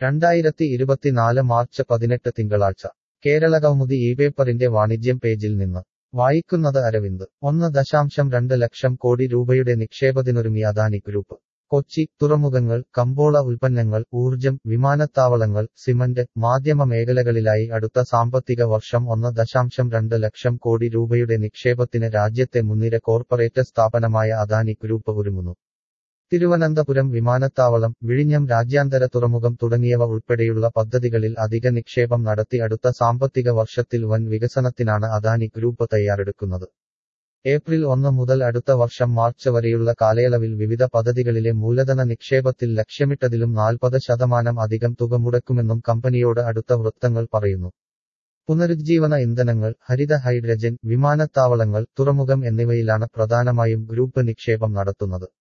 രണ്ടായിരത്തി ഇരുപത്തിനാല് മാർച്ച് പതിനെട്ട് തിങ്കളാഴ്ച കേരള കൗമുദി ഈ പേപ്പറിന്റെ വാണിജ്യം പേജിൽ നിന്ന് വായിക്കുന്നത് അരവിന്ദ് ഒന്ന് ദശാംശം രണ്ട് ലക്ഷം കോടി രൂപയുടെ നിക്ഷേപത്തിനൊരുങ്ങി അദാനി ഗ്രൂപ്പ് കൊച്ചി തുറമുഖങ്ങൾ കമ്പോള ഉൽപ്പന്നങ്ങൾ ഊർജം വിമാനത്താവളങ്ങൾ സിമന്റ് മാധ്യമ മേഖലകളിലായി അടുത്ത സാമ്പത്തിക വർഷം ഒന്ന് ദശാംശം രണ്ട് ലക്ഷം കോടി രൂപയുടെ നിക്ഷേപത്തിന് രാജ്യത്തെ മുൻനിര കോർപ്പറേറ്റ് സ്ഥാപനമായ അദാനി ഗ്രൂപ്പ് ഒരുങ്ങുന്നു തിരുവനന്തപുരം വിമാനത്താവളം വിഴിഞ്ഞം രാജ്യാന്തര തുറമുഖം തുടങ്ങിയവ ഉൾപ്പെടെയുള്ള പദ്ധതികളിൽ അധിക നിക്ഷേപം നടത്തി അടുത്ത സാമ്പത്തിക വർഷത്തിൽ വൻ വികസനത്തിനാണ് അദാനി ഗ്രൂപ്പ് തയ്യാറെടുക്കുന്നത് ഏപ്രിൽ ഒന്ന് മുതൽ അടുത്ത വർഷം മാർച്ച് വരെയുള്ള കാലയളവിൽ വിവിധ പദ്ധതികളിലെ മൂലധന നിക്ഷേപത്തിൽ ലക്ഷ്യമിട്ടതിലും നാൽപ്പത് ശതമാനം അധികം തുക മുടക്കുമെന്നും കമ്പനിയോട് അടുത്ത വൃത്തങ്ങൾ പറയുന്നു പുനരുജ്ജീവന ഇന്ധനങ്ങൾ ഹരിത ഹൈഡ്രജൻ വിമാനത്താവളങ്ങൾ തുറമുഖം എന്നിവയിലാണ് പ്രധാനമായും ഗ്രൂപ്പ് നിക്ഷേപം നടത്തുന്നത്